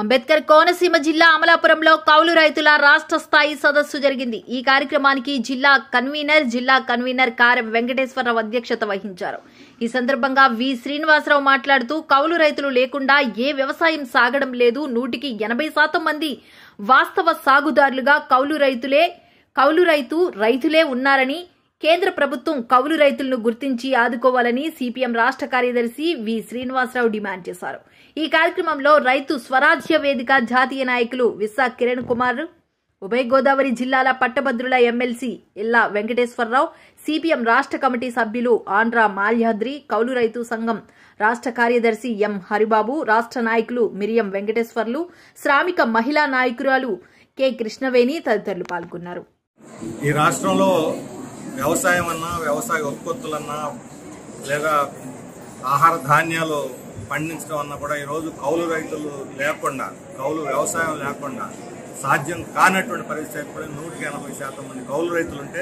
అంబేద్కర్ కోనసీమ జిల్లా అమలాపురంలో కౌలు రైతుల రాష్ట్ర స్థాయి సదస్సు జరిగింది ఈ కార్యక్రమానికి జిల్లా కన్వీనర్ జిల్లా కన్వీనర్ కారె వెంకటేశ్వరరావు అధ్యక్షత వహించారు ఈ సందర్భంగా వి శ్రీనివాసరావు మాట్లాడుతూ కౌలు రైతులు లేకుండా ఏ వ్యవసాయం సాగడం లేదు నూటికి ఎనభై శాతం మంది వాస్తవ సాగుదారులుగా కౌలు రైతులే కౌలు రైతు రైతులే ఉన్నారని కేంద్ర ప్రభుత్వం కౌలు రైతులను గుర్తించి ఆదుకోవాలని సిపిఎం రాష్ట్ర కార్యదర్శి వి శ్రీనివాసరావు డిమాండ్ చేశారు ఈ కార్యక్రమంలో రైతు స్వరాజ్య వేదిక జాతీయ నాయకులు విశా కిరణ్ కుమార్ ఉభయ గోదావరి జిల్లాల పట్టభద్రుల ఎమ్మెల్సీ ఇల్లా వెంకటేశ్వరరావు సిపిఎం రాష్ట్ర కమిటీ సభ్యులు ఆంధ్ర మాల్యాద్రి కౌలు రైతు సంఘం రాష్ట్ర కార్యదర్శి ఎం హరిబాబు రాష్ట్ర నాయకులు మిరియం వెంకటేశ్వర్లు శ్రామిక మహిళా నాయకురాలు కె కృష్ణవేణి తదితరులు పాల్గొన్నారు ఈ రాష్ట్రంలో వ్యవసాయం అన్నా వ్యవసాయ ఉత్పత్తులన్నా లేదా ఆహార ధాన్యాలు పండించడం అన్నా కూడా ఈరోజు కౌలు రైతులు లేకుండా కౌలు వ్యవసాయం లేకుండా సాధ్యం కానటువంటి పరిస్థితి ఏర్పడి నూటికి ఎనభై శాతం మంది కౌలు రైతులు ఉంటే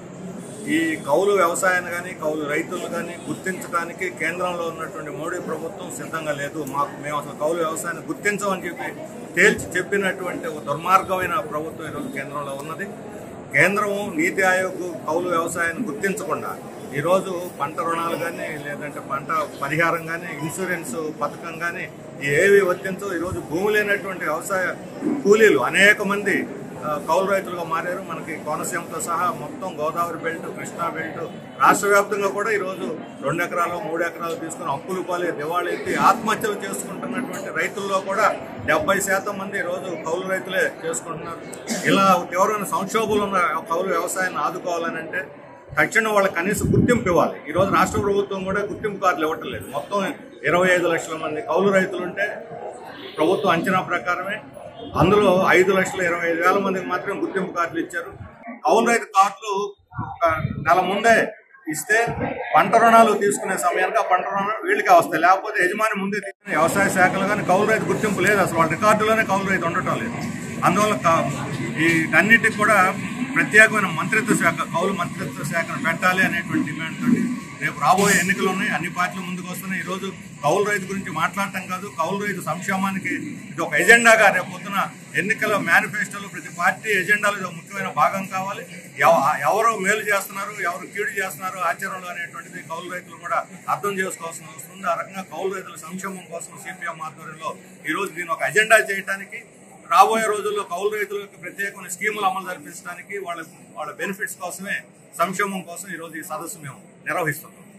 ఈ కౌలు వ్యవసాయాన్ని కానీ కౌలు రైతులు కానీ గుర్తించడానికి కేంద్రంలో ఉన్నటువంటి మోడీ ప్రభుత్వం సిద్ధంగా లేదు మాకు మేము అసలు కౌలు వ్యవసాయాన్ని గుర్తించమని చెప్పి తేల్చి చెప్పినటువంటి ఒక దుర్మార్గమైన ప్రభుత్వం ఈరోజు కేంద్రంలో ఉన్నది కేంద్రం నీతి ఆయోగ్ కౌలు వ్యవసాయాన్ని గుర్తించకుండా ఈరోజు పంట రుణాలు కానీ లేదంటే పంట పరిహారం కానీ ఇన్సూరెన్స్ పథకం కానీ ఏవి వర్తించో ఈరోజు భూమి లేనటువంటి వ్యవసాయ కూలీలు అనేక మంది ఆ, కౌలు రైతులుగా మారారు మనకి కోనసీమతో సహా మొత్తం గోదావరి బెల్ట్ కృష్ణా బెల్ట్ రాష్ట్ర వ్యాప్తంగా కూడా ఈరోజు రెండు ఎకరాలు మూడు ఎకరాలు తీసుకుని అప్పులు పాలే దివాళీ ఎత్తి ఆత్మహత్యలు చేసుకుంటున్నటువంటి రైతుల్లో కూడా డెబ్బై శాతం మంది ఈరోజు కౌలు రైతులే చేసుకుంటున్నారు ఇలా తీవ్రమైన సంక్షోభాలు ఉన్న కౌలు వ్యవసాయాన్ని ఆదుకోవాలని అంటే తక్షణం వాళ్ళకి కనీస గుర్తింపు ఇవ్వాలి ఈ రోజు రాష్ట్ర ప్రభుత్వం కూడా గుర్తింపు కార్డులు ఇవ్వటం లేదు మొత్తం ఇరవై ఐదు లక్షల మంది కౌలు రైతులు ఉంటే ప్రభుత్వం అంచనా ప్రకారమే అందులో ఐదు లక్షల ఇరవై ఐదు వేల మందికి మాత్రం గుర్తింపు కార్డులు ఇచ్చారు కౌలు రైతు కార్డులు ఒక నెల ముందే ఇస్తే పంట రుణాలు తీసుకునే సమయానికి ఆ పంట రుణాలు వీళ్ళకే వస్తాయి లేకపోతే యజమాని ముందే తీసుకుని వ్యవసాయ శాఖలు కానీ కౌలు రైతు గుర్తింపు లేదు అసలు వాళ్ళ రికార్డులోనే కౌలు రైతు ఉండటం లేదు అందువల్ల కా- ఈ అన్నిటికి కూడా ప్రత్యేకమైన మంత్రిత్వ శాఖ కౌలు మంత్రిత్వ శాఖను పెట్టాలి అనేటువంటి డిమాండ్ తోటి రేపు రాబోయే ఎన్నికలు ఉన్నాయి అన్ని పార్టీలు ముందుకు వస్తున్నాయి ఈ రోజు కౌలు రైతు గురించి మాట్లాడటం కాదు కౌలు రైతు సంక్షేమానికి ఇది ఒక ఎజెండాగా రేపు పొద్దున ఎన్నికల మేనిఫెస్టోలో ప్రతి పార్టీ ఎజెండాలో ఇది ఒక ముఖ్యమైన భాగం కావాలి ఎవ- ఎవరు మేలు చేస్తున్నారు ఎవరు కీడు చేస్తున్నారు ఆచరణలో అనేటువంటిది కౌలు రైతులు కూడా అర్థం చేసుకోవాల్సిన అవసరం ఉంది ఆ రకంగా కౌలు రైతుల సంక్షేమం కోసం సిపిఎం ఆధ్వర్యంలో ఈ రోజు దీన్ని ఒక ఎజెండా చేయడానికి రాబోయే రోజుల్లో కౌలు రైతులకు ప్రత్యేకమైన స్కీములు అమలు జరిపించడానికి వాళ్ళ వాళ్ళ బెనిఫిట్స్ కోసమే సంక్షేమం కోసం ఈ రోజు ఈ సదస్సు మేము నిర్వహిస్తున్నాం